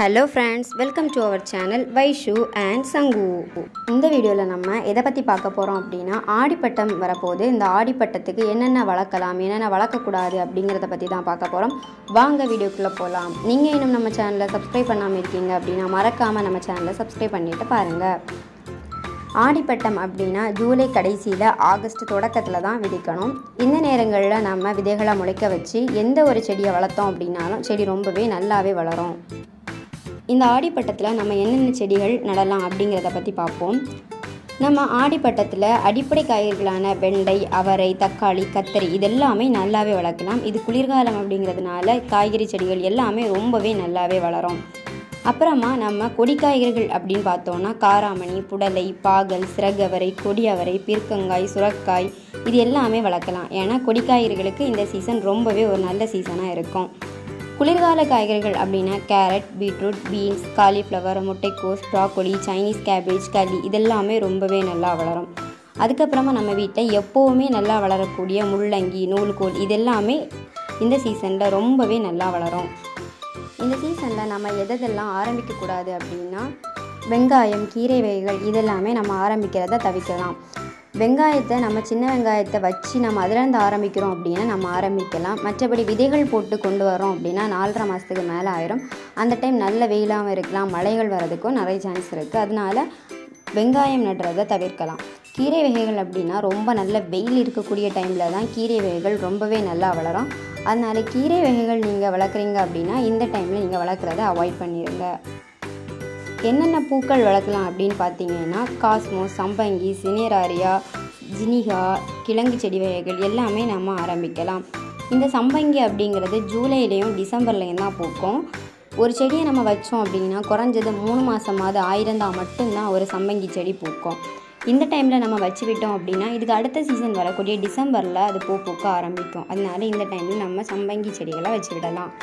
hello friends welcome to our channel Vaishu and Sangu இந்த வீடியோவில் நம்ம எதை பற்றி பார்க்க போகிறோம் அப்படின்னா ஆடிப்பட்டம் வரப்போகுது இந்த ஆடிப்பட்டத்துக்கு என்னென்ன வளர்க்கலாம் என்னென்ன வளர்க்கக்கூடாது அப்படிங்கிறத பற்றி தான் பார்க்க போகிறோம் வாங்க வீடியோக்குள்ளே போகலாம் நீங்கள் இன்னும் நம்ம சேனலை சப்ஸ்கிரைப் பண்ணாமல் இருக்கீங்க அப்படின்னா மறக்காமல் நம்ம சேனலை சப்ஸ்கிரைப் பண்ணிவிட்டு பாருங்கள் ஆடிப்பட்டம் அப்படின்னா ஜூலை கடைசியில் ஆகஸ்ட் தொடக்கத்தில் தான் விதைக்கணும் இந்த நேரங்களில் நம்ம விதைகளை முளைக்க வச்சு எந்த ஒரு செடியை வளர்த்தோம் அப்படின்னாலும் செடி ரொம்பவே நல்லாவே வளரும் இந்த ஆடிப்பட்டத்தில் நம்ம என்னென்ன செடிகள் நடலாம் அப்படிங்கிறத பற்றி பார்ப்போம் நம்ம ஆடிப்பட்டத்தில் அடிப்படை காய்கறிகளான வெண்டை அவரை தக்காளி கத்தரி இதெல்லாமே நல்லாவே வளர்க்கலாம் இது குளிர்காலம் அப்படிங்கிறதுனால காய்கறி செடிகள் எல்லாமே ரொம்பவே நல்லாவே வளரும் அப்புறமா நம்ம கொடி காய்கறிகள் அப்படின்னு பார்த்தோன்னா காராமணி புடலை பாகல் சிறகவரை கொடி அவரை பீர்க்கங்காய் சுரக்காய் இது எல்லாமே வளர்க்கலாம் ஏன்னா கொடி காய்கறிகளுக்கு இந்த சீசன் ரொம்பவே ஒரு நல்ல சீசனாக இருக்கும் குளிர்கால காய்கறிகள் அப்படின்னா கேரட் பீட்ரூட் பீன்ஸ் காலிஃப்ளவர் முட்டைக்கோஸ் ப்ராக்கோலி சைனீஸ் கேபேஜ் களி இதெல்லாமே ரொம்பவே நல்லா வளரும் அதுக்கப்புறமா நம்ம வீட்டில் எப்போவுமே நல்லா வளரக்கூடிய முள்ளங்கி நூல்கோல் இதெல்லாமே இந்த சீசனில் ரொம்பவே நல்லா வளரும் இந்த சீசனில் நம்ம எதெல்லாம் ஆரம்பிக்கக்கூடாது அப்படின்னா வெங்காயம் கீரை வகைகள் இதெல்லாமே நம்ம ஆரம்பிக்கிறத தவிர்க்கலாம் வெங்காயத்தை நம்ம சின்ன வெங்காயத்தை வச்சு நம்ம அதிலேருந்து ஆரம்பிக்கிறோம் அப்படின்னா நம்ம ஆரம்பிக்கலாம் மற்றபடி விதைகள் போட்டு கொண்டு வரோம் அப்படின்னா நாலரை மாதத்துக்கு மேலே ஆயிரும் அந்த டைம் நல்ல வெயிலாகவும் இருக்கலாம் மழைகள் வர்றதுக்கும் நிறைய சான்ஸ் இருக்குது அதனால வெங்காயம் நடுறதை தவிர்க்கலாம் கீரை வகைகள் அப்படின்னா ரொம்ப நல்ல வெயில் இருக்கக்கூடிய டைமில் தான் கீரை வகைகள் ரொம்பவே நல்லா வளரும் அதனால் கீரை வகைகள் நீங்கள் வளர்க்குறீங்க அப்படின்னா இந்த டைமில் நீங்கள் வளர்க்குறத அவாய்ட் பண்ணிடுங்க என்னென்ன பூக்கள் வளர்க்கலாம் அப்படின்னு பார்த்தீங்கன்னா காஸ்மோஸ் சம்பங்கி சினேராரியா ஜினிகா கிழங்கு செடி வகைகள் எல்லாமே நம்ம ஆரம்பிக்கலாம் இந்த சம்பங்கி அப்படிங்கிறது ஜூலைலேயும் டிசம்பர்லேயும் தான் பூக்கும் ஒரு செடியை நம்ம வச்சோம் அப்படின்னா குறைஞ்சது மூணு மாதமாவது ஆயிரந்தா மட்டும்தான் ஒரு சம்பங்கி செடி பூக்கும் இந்த டைமில் நம்ம வச்சு விட்டோம் அப்படின்னா இதுக்கு அடுத்த சீசன் வரக்கூடிய டிசம்பரில் அது பூ பூக்க ஆரம்பிக்கும் அதனால இந்த டைமில் நம்ம சம்பங்கி செடிகளை வச்சு விடலாம்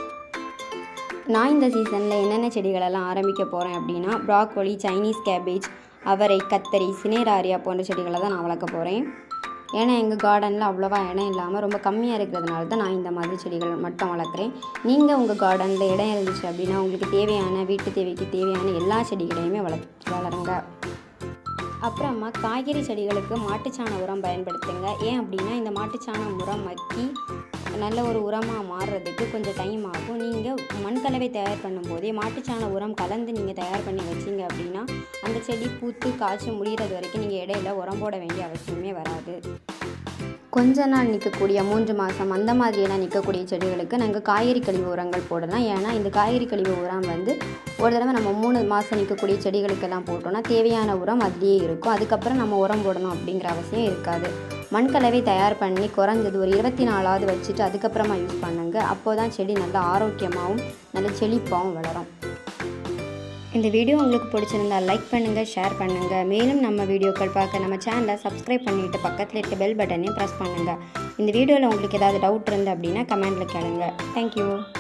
நான் இந்த சீசனில் என்னென்ன செடிகளெல்லாம் ஆரம்பிக்க போகிறேன் அப்படின்னா ப்ராக்கோலி சைனீஸ் கேபேஜ் அவரை கத்தரி சினேராரியா போன்ற செடிகளை தான் நான் வளர்க்க போகிறேன் ஏன்னா எங்கள் கார்டனில் அவ்வளோவா இடம் இல்லாமல் ரொம்ப கம்மியாக இருக்கிறதுனால தான் நான் இந்த மாதிரி செடிகள் மட்டும் வளர்க்குறேன் நீங்கள் உங்கள் கார்டனில் இடம் இருந்துச்சு அப்படின்னா உங்களுக்கு தேவையான வீட்டு தேவைக்கு தேவையான எல்லா செடிகளையுமே வள வளருங்க அப்புறமா காய்கறி செடிகளுக்கு மாட்டுச்சாண உரம் பயன்படுத்துங்க ஏன் அப்படின்னா இந்த மாட்டுச்சாண உரம் மக்கி நல்ல ஒரு உரமாக மாறுறதுக்கு கொஞ்சம் டைம் ஆகும் நீங்கள் மண்கலவை தயார் பண்ணும்போதே மாட்டுச்சாண உரம் கலந்து நீங்கள் தயார் பண்ணி வச்சிங்க அப்படின்னா அந்த செடி பூத்து காய்ச்சி முடிகிறது வரைக்கும் நீங்கள் இடையில உரம் போட வேண்டிய அவசியமே வராது கொஞ்ச நாள் நிற்கக்கூடிய மூன்று மாதம் அந்த மாதிரியெல்லாம் நிற்கக்கூடிய செடிகளுக்கு நாங்கள் காய்கறி கழிவு உரங்கள் போடலாம் ஏன்னா இந்த காய்கறி கழிவு உரம் வந்து ஒரு தடவை நம்ம மூணு மாதம் நிற்கக்கூடிய செடிகளுக்கெல்லாம் போட்டோம்னா தேவையான உரம் அதுலேயே இருக்கும் அதுக்கப்புறம் நம்ம உரம் போடணும் அப்படிங்கிற அவசியம் இருக்காது மண்கலவை தயார் பண்ணி குறைஞ்சது ஒரு இருபத்தி நாலாவது வச்சுட்டு அதுக்கப்புறமா யூஸ் பண்ணுங்க அப்போ தான் செடி நல்லா ஆரோக்கியமாகவும் நல்ல செழிப்பாகவும் வளரும் இந்த வீடியோ உங்களுக்கு பிடிச்சிருந்தா லைக் பண்ணுங்கள் ஷேர் பண்ணுங்கள் மேலும் நம்ம வீடியோக்கள் பார்க்க நம்ம சேனலை சப்ஸ்கிரைப் பண்ணிவிட்டு பக்கத்தில் இருக்க பெல் பட்டனையும் ப்ரெஸ் பண்ணுங்கள் இந்த வீடியோவில் உங்களுக்கு ஏதாவது டவுட் இருந்து அப்படின்னா கமெண்ட்டில் கேளுங்க தேங்க்யூ